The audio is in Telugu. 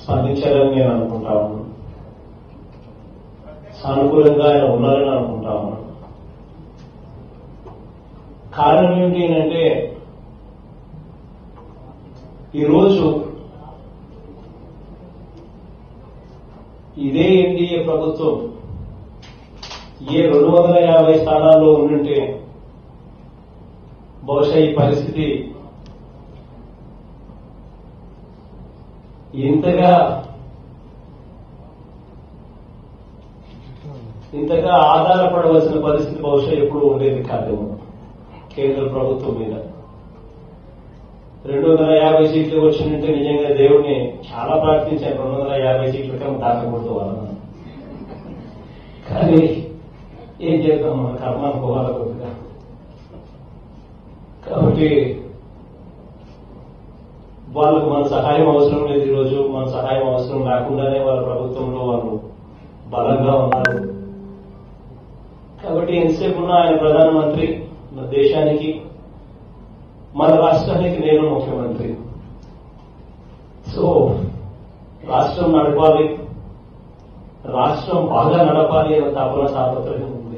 స్పందించారని నేను అనుకుంటా ఉన్నాను సానుకూలంగా ఆయన ఉన్నారని అనుకుంటా ఉన్నాను కారణం ఏమిటి అంటే ఈరోజు ఇదే ఎన్డీఏ ప్రభుత్వం ఏ రెండు వందల యాభై స్థానాల్లో ఉండుంటే బహుశా ఈ పరిస్థితి ఇంతగా ఇంతగా ఆధారపడవలసిన పరిస్థితి బహుశా ఎప్పుడు ఉండేది కాదేమో కేంద్ర ప్రభుత్వం మీద రెండు వందల యాభై సీట్లు వచ్చినట్టే నిజంగా దేవుడిని చాలా ప్రార్థించాను రెండు వందల యాభై సీట్ల కన్నా దాటకూడదు వాళ్ళని కానీ ఏం చేద్దాం మన కర్మ అనుకోవాలి కొద్దిగా కాబట్టి వాళ్ళకు మన సహాయం అవసరం లేదు ఈరోజు మన సహాయం అవసరం లేకుండానే వాళ్ళ ప్రభుత్వంలో వాళ్ళు బలంగా ఉన్నారు కాబట్టి ఎంతసేపు ఉన్న ఆయన ప్రధానమంత్రి మన దేశానికి మన రాష్ట్రానికి నేను ముఖ్యమంత్రి సో రాష్ట్రం నడపాలి రాష్ట్రం బాగా నడపాలి అనే తపన తాపత్రయం ఉంది